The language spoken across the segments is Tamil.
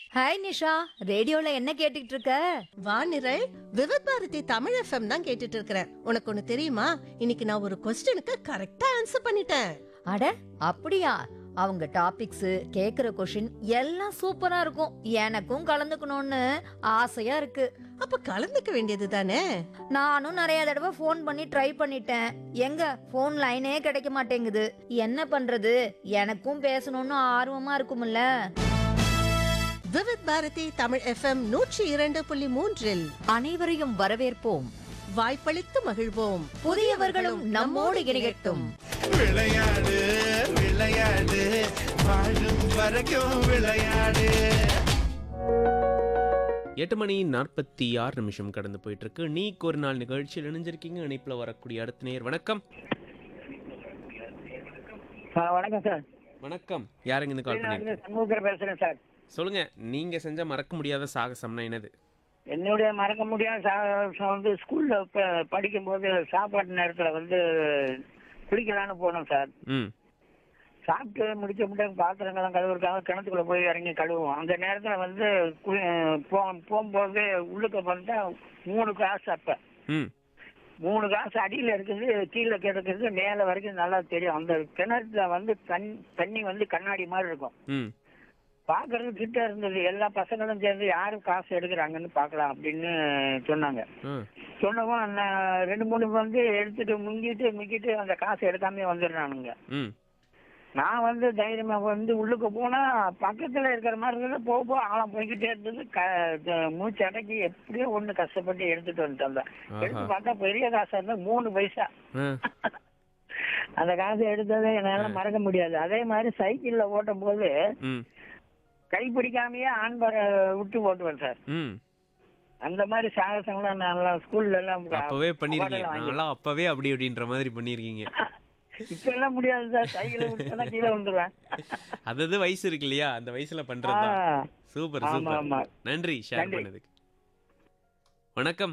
ஹாய் நிஷா ரேடியோல என்ன கேட்டுட்டு இருக்க வானிரல் விவத் பாரதி தமிழ் எஃப்எம் தான் கேட்டுட்டு இருக்கிறேன் உனக்கு ஒண்ணு தெரியுமா இன்னைக்கு நான் ஒரு கொஸ்டினுக்கு கரெக்டா ஆன்சர் பண்ணிட்டேன் அட அப்படியா அவங்க டாபிக்ஸ் கேக்குற கொஷின் எல்லாம் சூப்பரா இருக்கும் எனக்கும் கலந்துக்கணும்னு ஆசையா இருக்கு அப்ப கலந்துக்க வேண்டியது தானே நானும் நிறைய தடவை ஃபோன் பண்ணி ட்ரை பண்ணிட்டேன் எங்க ஃபோன் லைனே கிடைக்க மாட்டேங்குது என்ன பண்றது எனக்கும் பேசணும்னு ஆர்வமா இருக்கும்ல விவத் பாரதி தமிழ் எஃப்எம் நூற்றி இரண்டு புள்ளி மூன்றில் அனைவரையும் வரவேற்போம் வாய்ப்பளித்து மகிழ்வோம் புதியவர்களும் நம்மோடு இணையட்டும் விளையாடு விளையாடு வாழும் வரைக்கும் விளையாடு எட்டு மணி நாற்பத்தி ஆறு நிமிஷம் கடந்து போயிட்டு இருக்கு நீக்கு ஒரு நாள் நிகழ்ச்சியில் இணைஞ்சிருக்கீங்க இணைப்புல வரக்கூடிய அடுத்த நேர் வணக்கம் ஆ, வணக்கம் சார் வணக்கம் யாருங்க இந்த கால் பண்ணி நான் சண்முகர் பேசுறேன் சார் சொல்லுங்க நீங்க செஞ்ச மறக்க முடியாத சாகசம்னா என்னது என்னுடைய மறக்க முடியாத சாகசம் வந்து ஸ்கூல்ல ப படிக்கும்போது சாப்பாட்டு நேரத்துல வந்து குளிக்கலான்னு போனோம் சார் ம் சாப்பிட்டு முடிச்ச முடியாது பாத்திரங்கள்லாம் கழுவுறதுக்காக கிணத்துக்குள்ள போய் இறங்கி கழுவுவோம் அந்த நேரத்துல வந்து குளி- போ போகும்போது உள்ளுக்க பார்த்தா மூணு காசு அப்ப ம் மூணு காசு அடியில இருக்குது கீழே கிடக்குறது மேல வரைக்கும் நல்லா தெரியும் அந்த கிணத்துல வந்து தண்ணி தண்ணி வந்து கண்ணாடி மாதிரி இருக்கும் ம் பாக்குறது கிட்ட இருந்தது எல்லா பசங்களும் சேர்ந்து யாரும் காசு எடுக்கிறாங்கன்னு பார்க்கலாம் அப்படின்னு சொன்னாங்க ஆ சொன்னவும் நான் ரெண்டு மூணு வந்து எடுத்துட்டு முங்கிட்டு முங்கிட்டு அந்த காசு எடுக்காம வந்துடுறானுங்க ம் நான் வந்து தைரியமா வந்து உள்ளுக்கு போனா பக்கத்துல இருக்கிற மாதிரி இருந்தது போக போக ஆழம் போய்கிட்டே இருந்தது க த- மூச்சு அடக்கி எப்படியோ ஒண்ணு கஷ்டப்பட்டு எடுத்துட்டு வந்துட்டேன் ஆஹா. எடுத்து பார்த்தா பெரிய காசா இருந்தா மூணு பைசா ஆ அந்த காசை எடுத்ததை என்னால மறக்க முடியாது அதே மாதிரி சைக்கிள்ல ஓட்டும் போது ம் கை பிடிக்காமயே ஆண்பரை விட்டு ஓட்டுவேன் சார் ம் அந்த மாதிரி சாகசங்களாம் நான் ஸ்கூல்ல எல்லாம் அப்பவே பண்ணிருக்கீங்க award எல்லாம் வாங்கி- நான்லாம் அப்பவே அப்படி அப்படின்ற மாதிரி பண்ணிருக்கீங்க இப்ப எல்லாம் முடியாது சார் சைக்கிள் விட்டுனா கீழே வந்துருவேன் அதாவது வயசு இருக்கு இல்லையா அந்த வயசுல பண்றதுதான் ஆ, சூப்பர் ஆமா, சூப்பர் ஆமா. நன்றி ஷேர் நன்றி. பண்ணதுக்கு வணக்கம்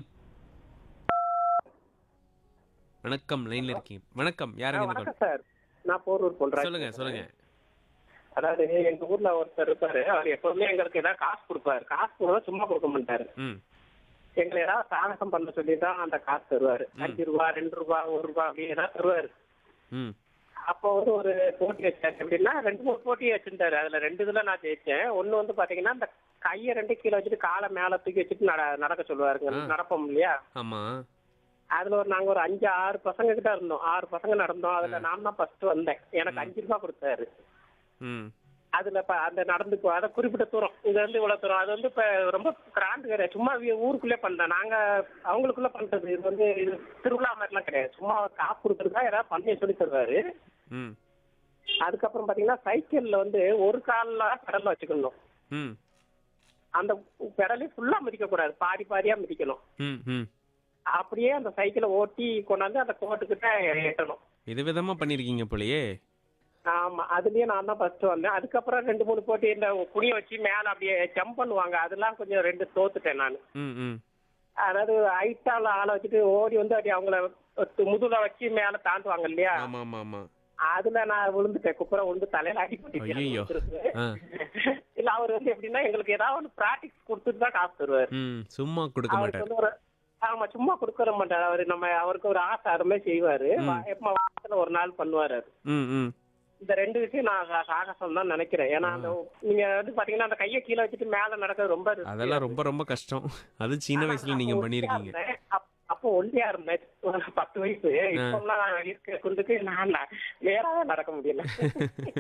வணக்கம் லைன்ல இருக்கீங்க வணக்கம் யாருங்க இந்த வணக்கம் சார் நான் போரூர் பண்றேன் சொல்லுங்க சொல்லுங்க அதாவது எங்க ஊர்ல ஒருத்தர் இருப்பாரு அவர் எப்பவுமே எங்களுக்கு ஏதாவது காசு கொடுப்பாரு காசு கொடுத்தா சும்மா கொடுக்க மாட்டாரு ம் எங்களை ஏதாவது சாகசம் பண்ண சொல்லி தான் அந்த காசு தருவாரு அஞ்சு ரூபா ரெண்டு ரூபா ஒரு ரூபா அப்படி ஏதாவது தருவாரு ம் அப்போ வந்து ஒரு போட்டி வச்சாரு எப்படின்னா ரெண்டு மூணு போட்டி வச்சிருந்தாரு அதுல ரெண்டு இதுல நான் ஜெயிச்சேன் ஒண்ணு வந்து பாத்தீங்கன்னா அந்த கையை ரெண்டு கீழே வச்சுட்டு காலை மேல தூக்கி வச்சுட்டு நட- நடக்க சொல்லுவாருங்க ஆ. நடப்போம் இல்லையா ஆமா அதுல ஒரு நாங்க ஒரு அஞ்சு ஆறு பசங்க கிட்ட இருந்தோம் ஆறு பசங்க நடந்தோம் அதுல நான் தான் ஃபர்ஸ்ட் வந்தேன் எனக்கு அஞ்சு ரூபா கொடுத்தாரு ம் அதுல இப்ப அந்த நடந்து போ அதை குறிப்பிட்ட தூரம் இங்க இருந்து இவ்வளவு தூரம் அது வந்து இப்ப ரொம்ப கிராண்ட் கிடையாது சும்மா வி- ஊருக்குள்ளே பண்றேன் நாங்க அவங்களுக்குள்ள பண்றது இது வந்து இது திருவிழா மாதிரிலாம் கிடையாது சும்மா காசு கொடுக்கறதா ஏதாவது பண்ணி சொல்லி தருவாரு ம் அதுக்கப்புறம் பாத்தீங்கன்னா சைக்கிள்ல வந்து ஒரு கால்ல பெடல் வச்சுக்கணும் ம் அந்த பெடலே ஃபுல்லா மிதிக்க கூடாது பாதி பாதியா மிதிக்கணும் ம் ம் அப்படியே அந்த சைக்கிளை ஓட்டி கொண்டாந்து அந்த கோட்டுக்கிட்ட எட்டணும் இது விதமா பண்ணிருக்கீங்க போலயே ஆமா அதுலயே நான் தான் ஃபர்ஸ்ட் வந்தேன் அதுக்கப்புறம் ரெண்டு மூணு போட்டி இந்த குனிய வச்சு மேல அப்படியே ஜம்ப் பண்ணுவாங்க அதெல்லாம் கொஞ்சம் ரெண்டு தோத்துட்டேன் நான் ம் ம் அதாவது ஹைட்டால ஆளை வச்சுட்டு ஓடி வந்து அப்படியே அவங்கள முதுல வச்சு மேல தாண்டுவாங்க இல்லையா ஆமா ஆமா ஆமா அதுல நான் விழுந்துட்டேன் குப்புற விழுந்து தலையில ஐயையோ. அடிப்பட்டு ஆ இல்ல அவர் வந்து எப்படின்னா எங்களுக்கு ஏதாவது ஒரு பிராக்டிஸ் கொடுத்துட்டு தான் காசு தருவாரு ம் சும்மா கொடுக்க அவருக்கு மாட்டார் வந்து ஒரு ஆமா சும்மா கொடுக்கற மாட்டாரு அவரு நம்ம அவருக்கு ஒரு ஆசை அருமை செய்வாரு ம். எப்ப வாரத்துல ஒரு நாள் பண்ணுவாரு அவரு. ம் ம் இந்த ரெண்டு விஷயம் நான் சா- சாகசம் தான் நினைக்கிறேன் ஏன்னா அந்த நீங்க வந்து பாத்தீங்கன்னா அந்த கையை கீழே வச்சுட்டு மேல நடக்கிறது ரொம்ப risky. அதெல்லாம் ரொம்ப ரொம்ப கஷ்டம் அது சின்ன வயசுல நீங்க அப்போ பண்ணிருக்கீங்க ஒல்லியா இருந்தேன். அப்- அப்போ ஒல்லியா இருந்தேன் ஒரு பத்து வயசு இப்பெல்லாம் இருக்க குண்டுக்கு நான் நேராக நடக்க முடியல